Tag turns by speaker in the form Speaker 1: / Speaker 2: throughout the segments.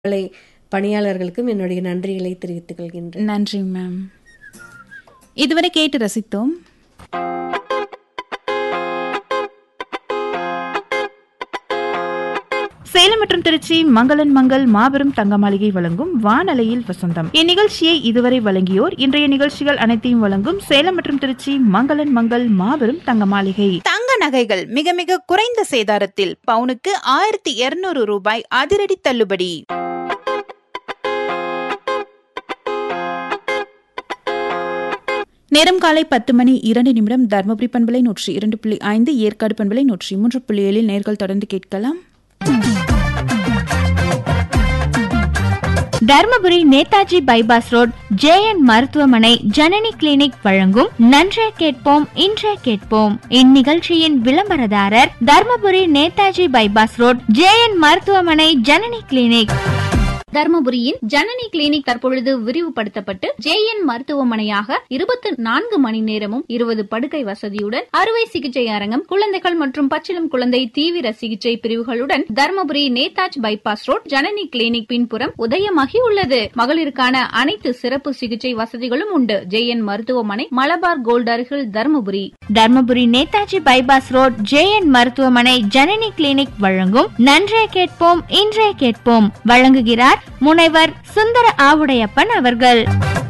Speaker 1: பலை பணியாளர்களுக்கும் என்னுடைய நன்றிகளை தெரிவித்துக் கொள்கின்றேன்
Speaker 2: நன்றி மேம் இதுவரை கேட்டு ரசித்தோம் சேலம் மற்றும் திருச்சி மங்களன் மங்கள் மாபெரும் தங்க மாளிகை வழங்கும் வானலையில் வசந்தம் இந்நிகழ்ச்சியை இதுவரை வழங்கியோர் இன்றைய நிகழ்ச்சிகள் அனைத்தையும் வழங்கும் சேலம் மற்றும் திருச்சி மங்களன் மங்கள் மாபெரும் தங்க மாளிகை தங்க நகைகள் மிக மிக குறைந்த சேதாரத்தில் பவுனுக்கு ஆயிரத்தி இருநூறு ரூபாய் அதிரடி தள்ளுபடி நேரம் காலை பத்து மணி இரண்டு நிமிடம் தர்மபுரி பண்பலை நூற்றி இரண்டு புள்ளி ஐந்து ஏற்காடு பண்பலை நூற்றி மூன்று புள்ளி ஏழில் நேர்கள் தொடர்ந்து கேட்கலாம்
Speaker 3: Dharmapuri Netaji bypass road JN மருத்துவமனை ஜனனி கிளினிக் வழங்கும் நன்றே கேட்போம் இன்றே கேட்போம் இந்நிகழ்ச்சியின் விளம்பரதாரர் Dharmapuri Netaji bypass road JN மருத்துவமனை ஜனனி கிளினிக்
Speaker 4: தர்மபுரியின் ஜனனி கிளினிக் தற்பொழுது விரிவுபடுத்தப்பட்டு ஜேஎன் மருத்துவமனையாக இருபத்தி நான்கு மணி நேரமும் இருபது படுக்கை வசதியுடன் அறுவை சிகிச்சை அரங்கம் குழந்தைகள் மற்றும் பச்சிளம் குழந்தை தீவிர சிகிச்சை பிரிவுகளுடன் Dharmapuri Netaji bypass road Janani clinic பின்புறம் உதயமாகி உள்ளது மகளிருக்கான அனைத்து சிறப்பு சிகிச்சை வசதிகளும் உண்டு ஜேஎன் மருத்துவமனை மலபார் கோல்ட் அருகில் Dharmapuri
Speaker 3: Dharmapuri Netaji bypass road JN மருத்துவமனை ஜனனி கிளினிக் வழங்கும் நன்றே கேட்போம் இன்றே கேட்போம் வழங்குகிறார் முனைவர் சுந்தர ஆவுடையப்பன் அவர்கள்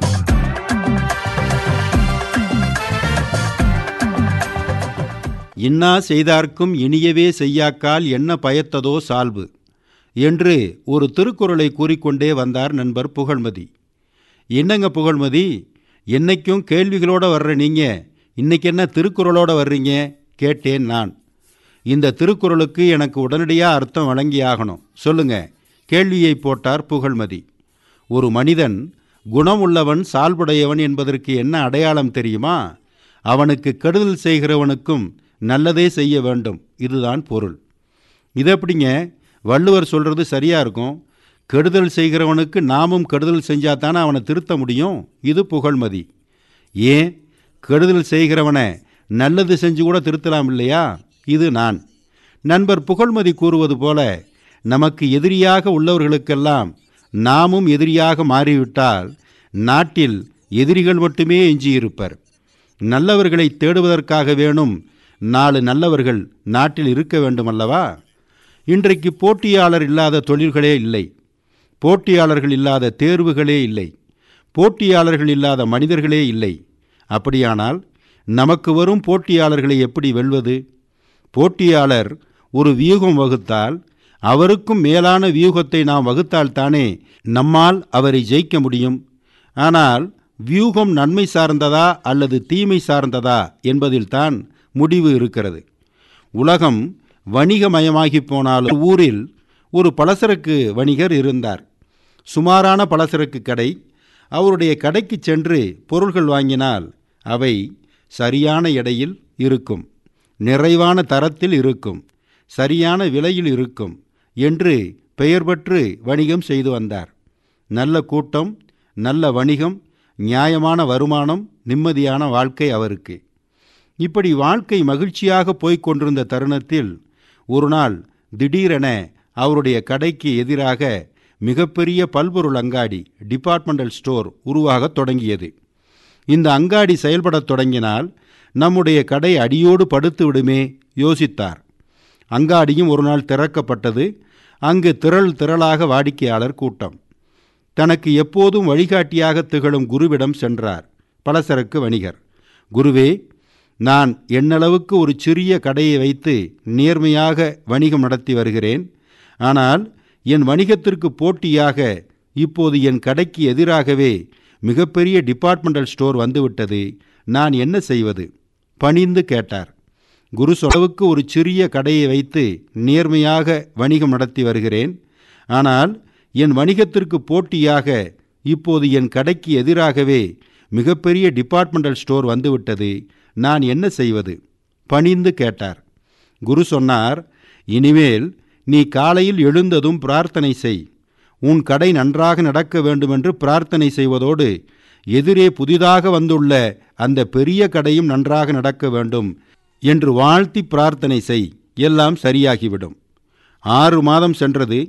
Speaker 5: இன்னா செய்தார்க்கும் இனியவே செய்யாக்கால் என்ன பயத்ததோ சால்பு என்று ஒரு திருக்குறளை கூறிக்கொண்டே வந்தார் நண்பர் புகழ்மதி என்னங்க புகழ்மதி என்னைக்கும் கேள்விகளோட வர்ற நீங்க இன்னைக்கு என்ன திருக்குறளோட வர்றீங்க கேட்டேன் நான் இந்த திருக்குறளுக்கு எனக்கு உடனடியாக அர்த்தம் வழங்கியாகணும் சொல்லுங்க கேள்வியை போட்டார் புகழ்மதி ஒரு மனிதன் குணம் உள்ளவன் சால்புடையவன் என்பதற்கு என்ன அடையாளம் தெரியுமா அவனுக்கு கெடுதல் செய்கிறவனுக்கும் நல்லதே செய்ய வேண்டும் இதுதான் பொருள் இது எப்படிங்க வள்ளுவர் சொல்கிறது சரியாக இருக்கும் கெடுதல் செய்கிறவனுக்கு நாமும் கெடுதல் செஞ்சால் தானே அவனை திருத்த முடியும் இது புகழ்மதி ஏன் கெடுதல் செய்கிறவனை நல்லது செஞ்சு கூட திருத்தலாம் இல்லையா இது நான் நண்பர் புகழ்மதி கூறுவது போல நமக்கு எதிரியாக உள்ளவர்களுக்கெல்லாம் நாமும் எதிரியாக மாறிவிட்டால் நாட்டில் எதிரிகள் மட்டுமே எஞ்சியிருப்பர் நல்லவர்களை தேடுவதற்காக வேணும் நாலு நல்லவர்கள் நாட்டில் இருக்க வேண்டுமல்லவா இன்றைக்கு போட்டியாளர் இல்லாத தொழில்களே இல்லை போட்டியாளர்கள் இல்லாத தேர்வுகளே இல்லை போட்டியாளர்கள் இல்லாத மனிதர்களே இல்லை அப்படியானால் நமக்கு வரும் போட்டியாளர்களை எப்படி வெல்வது போட்டியாளர் ஒரு வியூகம் வகுத்தால் அவருக்கும் மேலான வியூகத்தை நாம் வகுத்தால்தானே நம்மால் அவரை ஜெயிக்க முடியும் ஆனால் வியூகம் நன்மை சார்ந்ததா அல்லது தீமை சார்ந்ததா என்பதில்தான் முடிவு இருக்கிறது உலகம் வணிகமயமாகி போனாலும் ஊரில் ஒரு பலசரக்கு வணிகர் இருந்தார் சுமாரான பலசரக்கு கடை அவருடைய கடைக்கு சென்று பொருள்கள் வாங்கினால் அவை சரியான எடையில் இருக்கும் நிறைவான தரத்தில் இருக்கும் சரியான விலையில் இருக்கும் என்று பெயர் பெற்று வணிகம் செய்து வந்தார் நல்ல கூட்டம் நல்ல வணிகம் நியாயமான வருமானம் நிம்மதியான வாழ்க்கை அவருக்கு இப்படி வாழ்க்கை மகிழ்ச்சியாக போய்க் கொண்டிருந்த தருணத்தில் ஒரு நாள் திடீரென அவருடைய கடைக்கு எதிராக மிகப்பெரிய பல்பொருள் அங்காடி டிபார்ட்மெண்டல் ஸ்டோர் உருவாகத் தொடங்கியது இந்த அங்காடி செயல்படத் தொடங்கினால் நம்முடைய கடை அடியோடு படுத்து விடுமே யோசித்தார் அங்காடியும் ஒரு நாள் திறக்கப்பட்டது அங்கு திரள் திரளாக வாடிக்கையாளர் கூட்டம் தனக்கு எப்போதும் வழிகாட்டியாக திகழும் குருவிடம் சென்றார் பலசரக்கு வணிகர் குருவே நான் என்னளவுக்கு ஒரு சிறிய கடையை வைத்து நேர்மையாக வணிகம் நடத்தி வருகிறேன் ஆனால் என் வணிகத்திற்கு போட்டியாக இப்போது என் கடைக்கு எதிராகவே மிகப்பெரிய டிபார்ட்மெண்டல் ஸ்டோர் வந்துவிட்டது நான் என்ன செய்வது பணிந்து கேட்டார் குரு சொலவுக்கு ஒரு சிறிய கடையை வைத்து நேர்மையாக வணிகம் நடத்தி வருகிறேன் ஆனால் என் வணிகத்திற்கு போட்டியாக இப்போது என் கடைக்கு எதிராகவே மிகப்பெரிய டிபார்ட்மெண்டல் ஸ்டோர் வந்துவிட்டது நான் என்ன செய்வது பணிந்து கேட்டார் குரு சொன்னார் இனிமேல் நீ காலையில் எழுந்ததும் பிரார்த்தனை செய் உன் கடை நன்றாக நடக்க வேண்டுமென்று பிரார்த்தனை செய்வதோடு எதிரே புதிதாக வந்துள்ள அந்த பெரிய கடையும் நன்றாக நடக்க வேண்டும் என்று வாழ்த்தி பிரார்த்தனை செய் எல்லாம் சரியாகிவிடும் ஆறு மாதம் சென்றது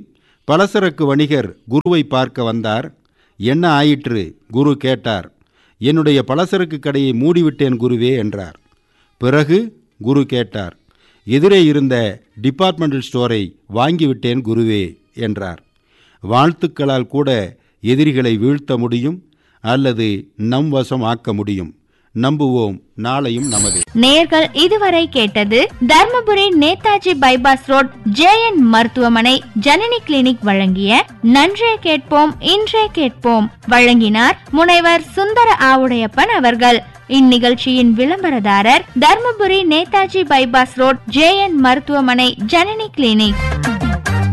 Speaker 5: பலசரக்கு வணிகர் குருவை பார்க்க வந்தார் என்ன ஆயிற்று குரு கேட்டார் என்னுடைய பலசரக்கு கடையை மூடிவிட்டேன் குருவே என்றார் பிறகு குரு கேட்டார் எதிரே இருந்த டிபார்ட்மெண்டல் ஸ்டோரை வாங்கிவிட்டேன் குருவே என்றார் வாழ்த்துக்களால் கூட எதிரிகளை வீழ்த்த முடியும் அல்லது நம் வசம் ஆக்க முடியும் நம்புவோம் நாளையும் நமது
Speaker 3: நேர்கள் இதுவரை கேட்டது Dharmapuri Netaji bypass road JN மருத்துவமனை ஜனனி கிளினிக் வழங்கிய நன்றே கேட்போம் இன்றே கேட்போம் வழங்கினார் முனைவர் சுந்தர ஆவுடையப்பன் அவர்கள் இந்நிகழ்ச்சியின் விளம்பரதாரர் Dharmapuri Netaji bypass road JN மருத்துவமனை ஜனனி கிளினிக்